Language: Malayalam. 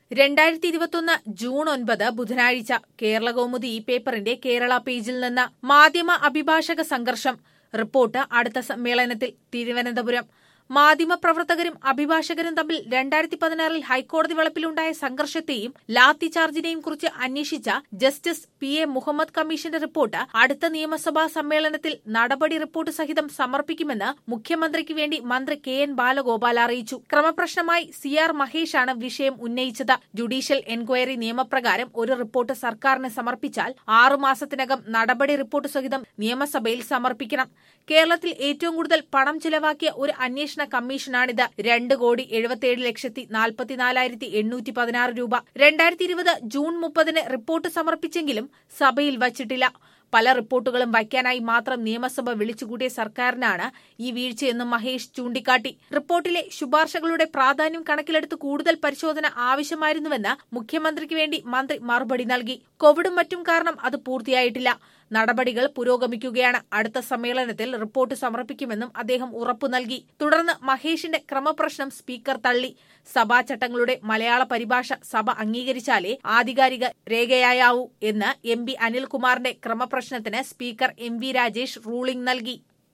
രണ്ടായിരത്തി ഇരുപത്തൊന്ന് ജൂൺ ഒൻപത് ബുധനാഴ്ച കേരളകൗമുദി ഈ പേപ്പറിന്റെ കേരള പേജിൽ നിന്ന് മാധ്യമ അഭിഭാഷക സംഘർഷം റിപ്പോർട്ട് അടുത്ത സമ്മേളനത്തിൽ തിരുവനന്തപുരം മാധ്യമപ്രവർത്തകരും അഭിഭാഷകരും തമ്മിൽ രണ്ടായിരത്തി പതിനാറിൽ ഹൈക്കോടതി വളപ്പിലുണ്ടായ സംഘർഷത്തെയും ലാത്തി ചാർജിനെയും കുറിച്ച് അന്വേഷിച്ച ജസ്റ്റിസ് പി എ മുഹമ്മദ് കമ്മീഷന്റെ റിപ്പോർട്ട് അടുത്ത നിയമസഭാ സമ്മേളനത്തിൽ നടപടി റിപ്പോർട്ട് സഹിതം സമർപ്പിക്കുമെന്ന് മുഖ്യമന്ത്രിക്ക് വേണ്ടി മന്ത്രി കെ എൻ ബാലഗോപാൽ അറിയിച്ചു ക്രമപ്രശ്നമായി സി ആർ മഹേഷാണ് വിഷയം ഉന്നയിച്ചത് ജുഡീഷ്യൽ എൻക്വയറി നിയമപ്രകാരം ഒരു റിപ്പോർട്ട് സർക്കാരിന് സമർപ്പിച്ചാൽ ആറുമാസത്തിനകം നടപടി റിപ്പോർട്ട് സഹിതം നിയമസഭയിൽ സമർപ്പിക്കണം കേരളത്തിൽ ഏറ്റവും കൂടുതൽ പണം ചിലവാക്കിയ ഒരു അന്വേഷണ കമ്മീഷനാണിത് രണ്ട് കോടി എഴുപത്തിയേഴ് ലക്ഷത്തി നാൽപ്പത്തിനാലായിരത്തി എണ്ണൂറ്റി പതിനാറ് രൂപ രണ്ടായിരത്തി ഇരുപത് ജൂൺ മുപ്പതിന് റിപ്പോർട്ട് സമർപ്പിച്ചെങ്കിലും സഭയിൽ വച്ചിട്ടില്ല പല റിപ്പോർട്ടുകളും വയ്ക്കാനായി മാത്രം നിയമസഭ വിളിച്ചുകൂട്ടിയ സർക്കാരിനാണ് ഈ വീഴ്ചയെന്നും മഹേഷ് ചൂണ്ടിക്കാട്ടി റിപ്പോർട്ടിലെ ശുപാർശകളുടെ പ്രാധാന്യം കണക്കിലെടുത്ത് കൂടുതൽ പരിശോധന ആവശ്യമായിരുന്നുവെന്ന് മുഖ്യമന്ത്രിക്ക് വേണ്ടി മന്ത്രി മറുപടി നൽകി കോവിഡും മറ്റും കാരണം അത് പൂർത്തിയായിട്ടില്ല നടപടികൾ പുരോഗമിക്കുകയാണ് അടുത്ത സമ്മേളനത്തിൽ റിപ്പോർട്ട് സമർപ്പിക്കുമെന്നും അദ്ദേഹം ഉറപ്പു നൽകി തുടർന്ന് മഹേഷിന്റെ ക്രമപ്രശ്നം സ്പീക്കർ തള്ളി സഭാ ചട്ടങ്ങളുടെ മലയാള പരിഭാഷ സഭ അംഗീകരിച്ചാലേ ആധികാരിക രേഖയായാവൂ എന്ന് എം പി അനിൽകുമാറിന്റെ ക്രമപ്രശ്നത്തിന് speaker M V Rajesh ruling നൽകി